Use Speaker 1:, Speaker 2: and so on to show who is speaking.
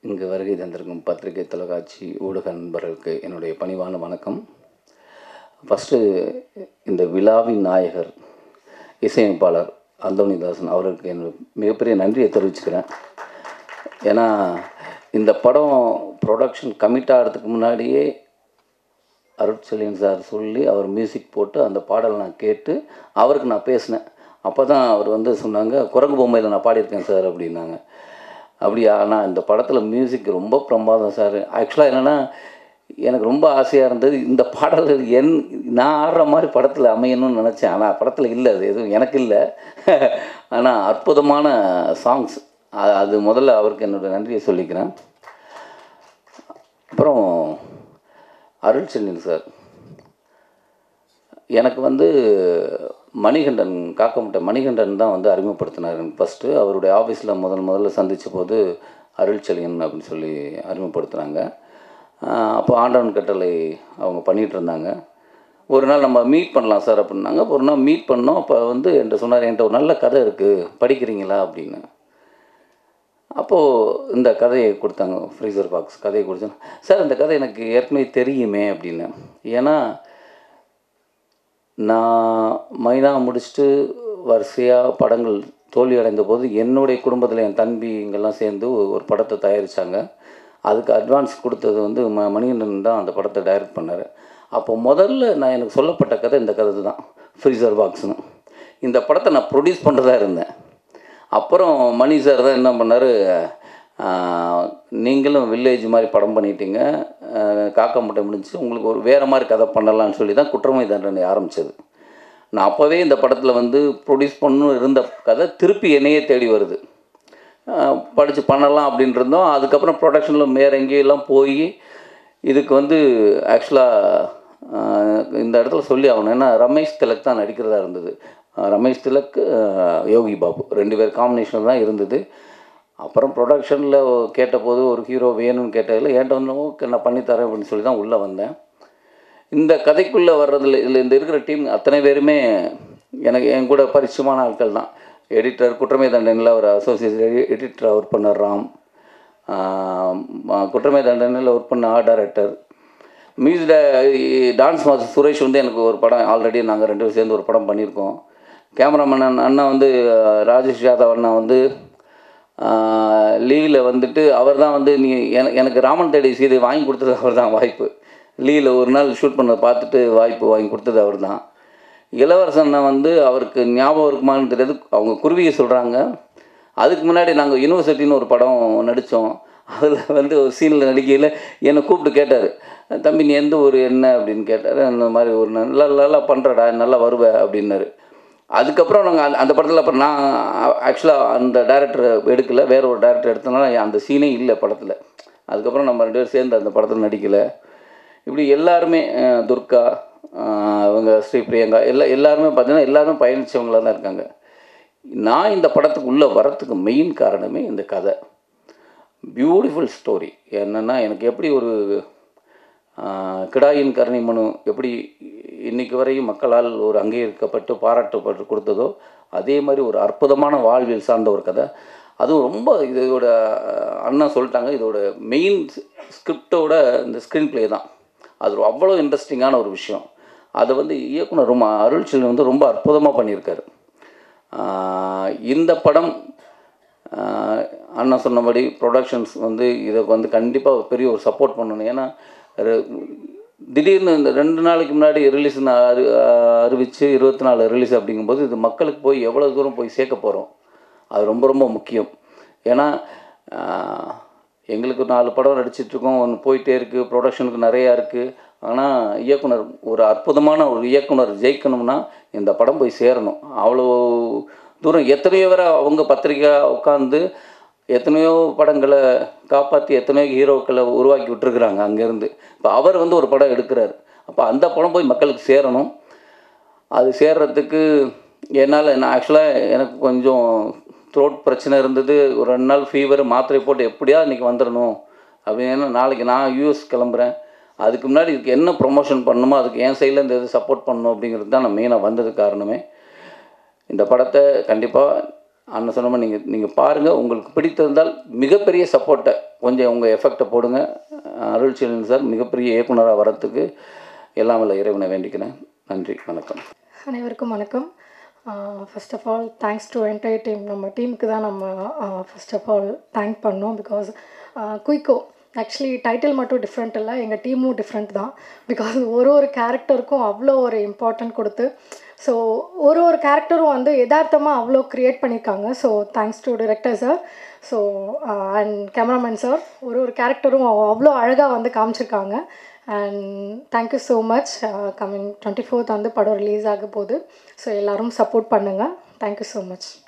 Speaker 1: இங்கு வருகை தந்திருக்கும் பத்திரிகை தொலைக்காட்சி ஊடக நண்பர்களுக்கு என்னுடைய பணிவான வணக்கம் ஃபஸ்ட்டு இந்த விழாவின் நாயகர் இசையமைப்பாளர் அந்தோணிதாசன் அவருக்கு என்னோட மிகப்பெரிய நன்றியை தெரிவிச்சுக்கிறேன் ஏன்னா இந்த படம் ப்ரொடக்ஷன் கமிட் ஆகிறதுக்கு முன்னாடியே அருட்செலியன் சார் சொல்லி அவர் மியூசிக் போட்டு அந்த பாடலை நான் கேட்டு அவருக்கு நான் பேசினேன் அப்போ தான் அவர் வந்து சொன்னாங்க குரங்கு பொம்மையில் நான் பாடியிருக்கேன் சார் அப்படின்னாங்க அப்படியா நான் இந்த படத்தில் மியூசிக் ரொம்ப பிரமாதம் சார் ஆக்சுவலாக என்னென்னா எனக்கு ரொம்ப ஆசையாக இருந்தது இந்த பாடல்கள் என் நான் ஆடுற மாதிரி படத்தில் அமையணும்னு நினச்சேன் ஆனால் படத்தில் இல்லை அது எதுவும் எனக்கு இல்லை ஆனால் அற்புதமான சாங்ஸ் அது முதல்ல அவருக்கு என்னோட நன்றியை சொல்லிக்கிறேன் அப்புறம் அருள் செல்லின் சார் எனக்கு வந்து மணிகண்டன் காக்கமுட்டை மணிகண்டன் தான் வந்து அறிமுகப்படுத்தினார் எனக்கு ஃபஸ்ட்டு அவருடைய ஆஃபீஸில் முதல் முதல்ல சந்தித்த போது அருள் செல்லியன் அப்படின்னு சொல்லி அறிமுகப்படுத்துனாங்க அப்போ ஆண்டவன் கட்டளை அவங்க பண்ணிகிட்டு இருந்தாங்க ஒரு நாள் நம்ம மீட் பண்ணலாம் சார் அப்படின்னாங்க ஒரு நாள் மீட் பண்ணோம் அப்போ வந்து என்கிட்ட சொன்னார் என்கிட்ட ஒரு நல்ல கதை இருக்குது படிக்கிறீங்களா அப்படின்னு அப்போது இந்த கதையை கொடுத்தாங்க ஃப்ரீசர் பாக்ஸ் கதையை கொடுத்தாங்க சார் இந்த கதை எனக்கு ஏற்கனவே தெரியுமே அப்படின்னு ஏன்னா நான் மைனா முடிச்சுட்டு வரிசையாக படங்கள் தோல்வி அடைந்த போது என்னுடைய குடும்பத்தில் என் தம்பி இங்கெல்லாம் சேர்ந்து ஒரு படத்தை தயாரித்தாங்க அதுக்கு அட்வான்ஸ் கொடுத்தது வந்து ம மணிகண்டன் தான் அந்த படத்தை டைரக்ட் பண்ணார் அப்போ முதல்ல நான் எனக்கு சொல்லப்பட்ட கதை இந்த கதை தான் ஃப்ரீசர் பாக்ஸ்னு இந்த படத்தை நான் ப்ரொடியூஸ் பண்ணுறதா இருந்தேன் அப்புறம் மணி சார் தான் என்ன பண்ணார் நீங்களும் வில்லேஜ் மாதிரி படம் பண்ணிட்டீங்க காக்க முட்டை முடிஞ்சு உங்களுக்கு ஒரு வேறு மாதிரி கதை பண்ணலான்னு சொல்லி தான் குற்றமை தண்டனை ஆரம்பித்தது நான் அப்போவே இந்த படத்தில் வந்து ப்ரொடியூஸ் பண்ணணும் இருந்த கதை திருப்பி என்னையே தேடி வருது படித்து பண்ணலாம் அப்படின்ட்டு இருந்தோம் அதுக்கப்புறம் ப்ரொடக்ஷனில் வேறு எங்கேயெல்லாம் போய் இதுக்கு வந்து ஆக்சுவலாக இந்த இடத்துல சொல்லி ஆகணும் ஏன்னா ரமேஷ் திலக் தான் நடிக்கிறதா இருந்தது ரமேஷ் திலக் யோகி பாபு ரெண்டு பேர் காம்பினேஷன் தான் இருந்தது அப்புறம் ப்ரொடக்ஷனில் கேட்டபோது ஒரு ஹீரோ வேணும்னு கேட்டதில் ஏன்ட்ட வந்து ஓகே நான் பண்ணித்தரேன் அப்படின்னு சொல்லி தான் உள்ளே வந்தேன் இந்த கதைக்குள்ளே வர்றதில் இதில் இந்த இருக்கிற டீம் அத்தனை பேருமே எனக்கு என் கூட பரிச்சயமான ஆட்கள் தான் எடிட்டர் குற்றமை தண்டனையில் ஒரு அசோசியேட் எடிட்டர் ஒர்க் பண்ண ராம் குற்றமை தண்டனையில் ஒர்க் பண்ண ஆர்ட் டைரக்டர் மியூசிக்கில் டான்ஸ் மாஸ்டர் சுரேஷ் வந்து எனக்கு ஒரு படம் ஆல்ரெடி நாங்கள் ரெண்டு பேரும் சேர்ந்து ஒரு படம் பண்ணியிருக்கோம் கேமராமேன் அண்ணா வந்து ராஜேஷ் யாதவ் அண்ணா வந்து லீவில் வந்துட்டு அவர் தான் வந்து நீ எனக்கு ராமன் தேடி சீதை வாங்கி கொடுத்தது அவர் தான் வாய்ப்பு லீவில் ஒரு நாள் ஷூட் பண்ணதை பார்த்துட்டு வாய்ப்பு வாங்கி கொடுத்தது அவர் தான் இளவரசனை வந்து அவருக்கு ஞாபகம் இருக்குமான்னு தெரியாது அவங்க குருவியை சொல்கிறாங்க அதுக்கு முன்னாடி நாங்கள் யூனிவர்சிட்டின்னு ஒரு படம் நடித்தோம் அதில் வந்து ஒரு சீனில் நடிக்கையில் என்னை கூப்பிட்டு கேட்டார் தம்பி நீ எந்த ஊர் என்ன அப்படின்னு கேட்டார் அந்த மாதிரி ஒரு நல்லா நல்லா பண்ணுறடா நல்லா வருவ அப்படின்னாரு அதுக்கப்புறம் நாங்கள் அந்த அந்த படத்தில் அப்புறம் நான் ஆக்சுவலாக அந்த டேரக்டரை எடுக்கலை வேற ஒரு டேரக்டர் எடுத்தனால அந்த சீனே இல்லை படத்தில் அதுக்கப்புறம் நம்ம ரெண்டு பேரும் சேர்ந்து அந்த படத்தில் நடிக்கலை இப்படி எல்லாருமே துர்கா இவங்க ஸ்ரீ பிரியங்கா எல்லா எல்லாருமே பார்த்தீங்கன்னா எல்லாருமே பயணித்தவங்களாக தான் இருக்காங்க நான் இந்த படத்துக்கு உள்ளே வரத்துக்கு மெயின் காரணமே இந்த கதை பியூட்டிஃபுல் ஸ்டோரி என்னென்னா எனக்கு எப்படி ஒரு கிடாயின் கருணை மனு எப்படி இன்றைக்கு வரையும் மக்களால் ஒரு அங்கீகரிக்கப்பட்டு பாராட்டப்பட்டு கொடுத்ததோ அதே மாதிரி ஒரு அற்புதமான வாழ்வியல் சார்ந்த ஒரு கதை அதுவும் ரொம்ப இதோட அண்ணா சொல்லிட்டாங்க இதோட மெயின் ஸ்கிரிப்டோட இந்த ஸ்க்ரீன் ப்ளே தான் அது அவ்வளோ இன்ட்ரெஸ்டிங்கான ஒரு விஷயம் அதை வந்து இயக்குனர் ரொம்ப அருள் செல்வன் வந்து ரொம்ப அற்புதமாக பண்ணியிருக்காரு இந்த படம் அண்ணா சொன்னபடி ப்ரொடக்ஷன்ஸ் வந்து இதை வந்து கண்டிப்பாக பெரிய ஒரு சப்போர்ட் பண்ணணும் ஏன்னா திடீர்னு இந்த ரெண்டு நாளைக்கு முன்னாடி ரிலீஸ் அறி அறிவித்து இருபத்தி நாலு ரிலீஸ் அப்படிங்கும்போது இது மக்களுக்கு போய் எவ்வளோ தூரம் போய் சேர்க்க போகிறோம் அது ரொம்ப ரொம்ப முக்கியம் ஏன்னா எங்களுக்கு நாலு படம் நடிச்சிட்ருக்கோம் ஒன்று போயிட்டே இருக்குது ப்ரொடக்ஷனுக்கு நிறையா இருக்குது ஆனால் இயக்குனர் ஒரு அற்புதமான ஒரு இயக்குனர் ஜெயிக்கணும்னா இந்த படம் போய் சேரணும் அவ்வளோ தூரம் எத்தனையோ பேரை அவங்க பத்திரிக்கை உட்காந்து எத்தனையோ படங்களை காப்பாற்றி எத்தனையோ ஹீரோக்களை உருவாக்கி விட்டுருக்குறாங்க அங்கேருந்து இப்போ அவர் வந்து ஒரு படம் எடுக்கிறார் அப்போ அந்த படம் போய் மக்களுக்கு சேரணும் அது சேர்றதுக்கு என்னால் நான் ஆக்சுவலாக எனக்கு கொஞ்சம் த்ரோட் பிரச்சனை இருந்தது ஒரு ரெண்டு நாள் ஃபீவர் மாத்திரை போட்டு எப்படியா இன்றைக்கி வந்துடணும் அப்படின்னு நாளைக்கு நான் யூஎஸ் கிளம்புறேன் அதுக்கு முன்னாடி இதுக்கு என்ன ப்ரொமோஷன் பண்ணணுமோ அதுக்கு என் சைடில் இந்த இது சப்போர்ட் பண்ணணும் அப்படிங்கிறது தான் நான் மெயினாக வந்தது காரணமே இந்த படத்தை கண்டிப்பாக அண்ணன் சொன்ன மாதிரி நீங்கள் நீங்கள் பாருங்கள் உங்களுக்கு பிடித்திருந்தால் மிகப்பெரிய சப்போர்ட்டை கொஞ்சம் உங்கள் எஃபெக்டை போடுங்க அருள்செல்வன் சார் மிகப்பெரிய இயக்குனராக வரத்துக்கு எல்லாம் வல்ல இறைவனை வேண்டிக்கிறேன் நன்றி வணக்கம்
Speaker 2: அனைவருக்கும் வணக்கம் first of all thanks to entire team நம்ம டீமுக்கு தான் நம்ம ஃபர்ஸ்ட் ஆஃப் ஆல் தேங்க் பண்ணோம் பிகாஸ் குயிக்கோ ஆக்சுவலி டைட்டில் மட்டும் டிஃப்ரெண்ட் இல்லை எங்கள் டீமும் டிஃப்ரெண்ட் தான் பிகாஸ் ஒரு ஒரு கேரக்டருக்கும் அவ்வளோ ஒரு இம்பார்ட்டன்ட் கொடுத்து ஸோ ஒரு ஒரு கேரக்டரும் வந்து யதார்த்தமாக அவ்வளோ க்ரியேட் பண்ணியிருக்காங்க so thanks to director sir so and cameraman sir ஒரு ஒரு கேரக்டரும் அவ்வளோ அழகாக வந்து காமிச்சிருக்காங்க and thank you so much coming twenty fourth வந்து படம் ரிலீஸ் ஆக போகுது ஸோ எல்லோரும் சப்போர்ட் பண்ணுங்கள் தேங்க்யூ ஸோ மச்